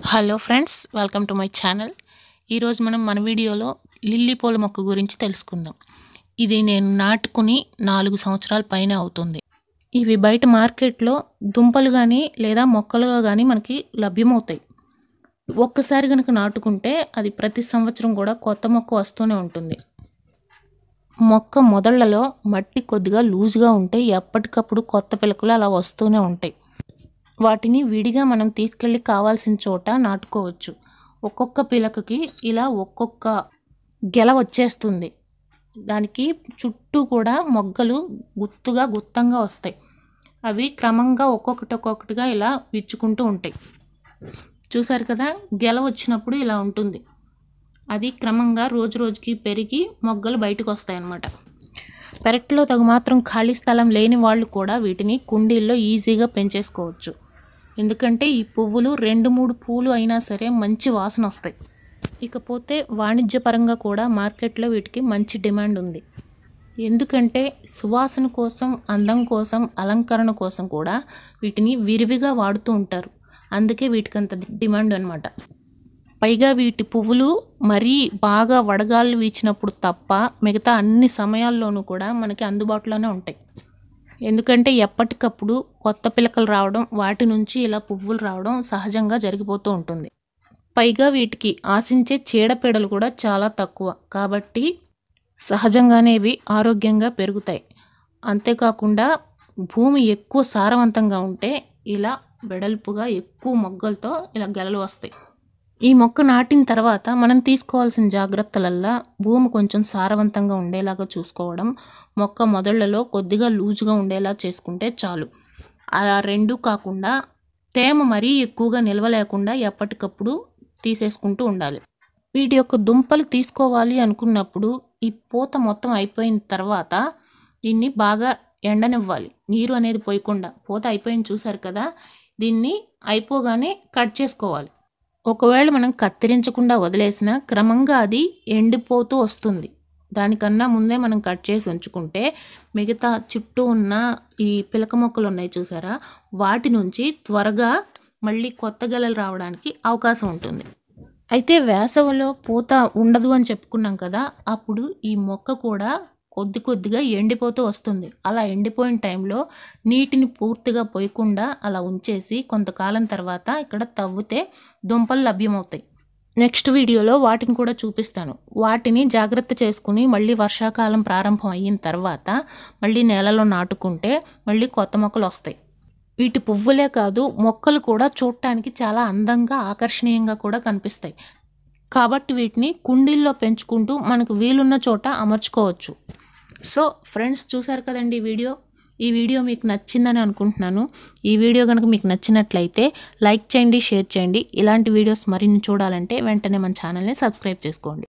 hello friends welcome to my channel ఈరోజు మనం మన వీడియోలో లిల్లీ పూల మొక్క గురించి తెలుసుకుందాం ఇది నేను నాటుకుని నాలుగు సంవత్సరాల పైన అవుతుంది ఇవి బయట మార్కెట్లో దుంపలు కానీ లేదా మొక్కలుగా కానీ మనకి లభ్యమవుతాయి ఒక్కసారి కనుక నాటుకుంటే అది ప్రతి సంవత్సరం కూడా కొత్త మొక్క వస్తూనే ఉంటుంది మొక్క మొదళ్లలో మట్టి కొద్దిగా లూజ్గా ఉంటే ఎప్పటికప్పుడు కొత్త పిలకలు అలా వస్తూనే ఉంటాయి వాటిని విడిగా మనం తీసుకెళ్ళి కావాల్సిన చోట నాటుకోవచ్చు ఒక్కొక్క పిలకకి ఇలా ఒక్కొక్క గెల వచ్చేస్తుంది దానికి చుట్టూ కూడా మొగ్గలు గుత్తుగా గుత్తంగా వస్తాయి అవి క్రమంగా ఒక్కొక్కటి ఒక్కొక్కటిగా ఇలా విచ్చుకుంటూ ఉంటాయి చూసారు కదా గెల వచ్చినప్పుడు ఇలా ఉంటుంది అది క్రమంగా రోజు రోజుకి పెరిగి మొగ్గలు బయటకు వస్తాయి అన్నమాట పెరట్లో తగు మాత్రం ఖాళీ స్థలం లేని వాళ్ళు కూడా వీటిని కుండీల్లో ఈజీగా పెంచేసుకోవచ్చు ఎందుకంటే ఈ పువ్వులు రెండు మూడు పూలు అయినా సరే మంచి వాసన వస్తాయి ఇకపోతే వాణిజ్యపరంగా కూడా మార్కెట్లో వీటికి మంచి డిమాండ్ ఉంది ఎందుకంటే సువాసన కోసం అందం కోసం అలంకరణ కోసం కూడా వీటిని విరివిగా వాడుతూ ఉంటారు అందుకే వీటికి అంత డిమాండ్ అనమాట పైగా వీటి పువ్వులు మరీ బాగా వడగాళ్ళు వీచినప్పుడు తప్ప మిగతా అన్ని సమయాల్లోనూ కూడా మనకి అందుబాటులోనే ఉంటాయి ఎందుకంటే ఎప్పటికప్పుడు కొత్త పిలకలు రావడం వాటి నుంచి ఇలా పువ్వులు రావడం సహజంగా జరిగిపోతూ ఉంటుంది పైగా వీటికి ఆశించే చీడపీడలు కూడా చాలా తక్కువ కాబట్టి సహజంగానే ఇవి ఆరోగ్యంగా పెరుగుతాయి అంతేకాకుండా భూమి ఎక్కువ సారవంతంగా ఉంటే ఇలా వెడల్పుగా ఎక్కువ మొగ్గలతో ఇలా గెలలు వస్తాయి ఈ మొక్క నాటిన తర్వాత మనం తీసుకోవాల్సిన జాగ్రత్తలల్లా భూమి కొంచెం సారవంతంగా ఉండేలాగా చూసుకోవడం మొక్క మొదళ్లలో కొద్దిగా లూజుగా ఉండేలా చేసుకుంటే చాలు అలా రెండు కాకుండా తేమ మరీ ఎక్కువగా నిల్వ లేకుండా ఎప్పటికప్పుడు తీసేసుకుంటూ ఉండాలి వీటి యొక్క దుంపలు తీసుకోవాలి అనుకున్నప్పుడు ఈ పూత మొత్తం అయిపోయిన తర్వాత దీన్ని బాగా ఎండనివ్వాలి నీరు అనేది పోయకుండా పూత అయిపోయింది చూసారు కదా దీన్ని అయిపోగానే కట్ చేసుకోవాలి ఒకవేళ మనం కత్తిరించకుండా వదిలేసిన క్రమంగా అది ఎండిపోతూ వస్తుంది దానికన్నా ముందే మనం కట్ చేసి ఉంచుకుంటే మిగతా చుట్టూ ఉన్న ఈ పిలక మొక్కలు ఉన్నాయి చూసారా వాటి నుంచి త్వరగా మళ్ళీ కొత్త గెలలు రావడానికి అవకాశం ఉంటుంది అయితే వేసవిలో పూత ఉండదు అని చెప్పుకున్నాం కదా అప్పుడు ఈ మొక్క కూడా కొద్ది కొద్దిగా ఎండిపోతూ వస్తుంది అలా ఎండిపోయిన టైంలో నీటిని పూర్తిగా పోయకుండా అలా ఉంచేసి కొంతకాలం తర్వాత ఇక్కడ తవ్వితే దుంపలు లభ్యమవుతాయి నెక్స్ట్ వీడియోలో వాటిని కూడా చూపిస్తాను వాటిని జాగ్రత్త చేసుకుని మళ్ళీ వర్షాకాలం ప్రారంభం అయిన తర్వాత మళ్ళీ నేలలో నాటుకుంటే మళ్ళీ కొత్త మొక్కలు వస్తాయి వీటి పువ్వులే కాదు మొక్కలు కూడా చూడటానికి చాలా అందంగా ఆకర్షణీయంగా కూడా కనిపిస్తాయి కాబట్టి వీటిని కుండీల్లో పెంచుకుంటూ మనకు వీలున్న చోట అమర్చుకోవచ్చు సో ఫ్రెండ్స్ చూసారు కదండి ఈ వీడియో ఈ వీడియో మీకు నచ్చిందని అనుకుంటున్నాను ఈ వీడియో కనుక మీకు నచ్చినట్లయితే లైక్ చేయండి షేర్ చేయండి ఇలాంటి వీడియోస్ మరిన్ని చూడాలంటే వెంటనే మన ఛానల్ని సబ్స్క్రైబ్ చేసుకోండి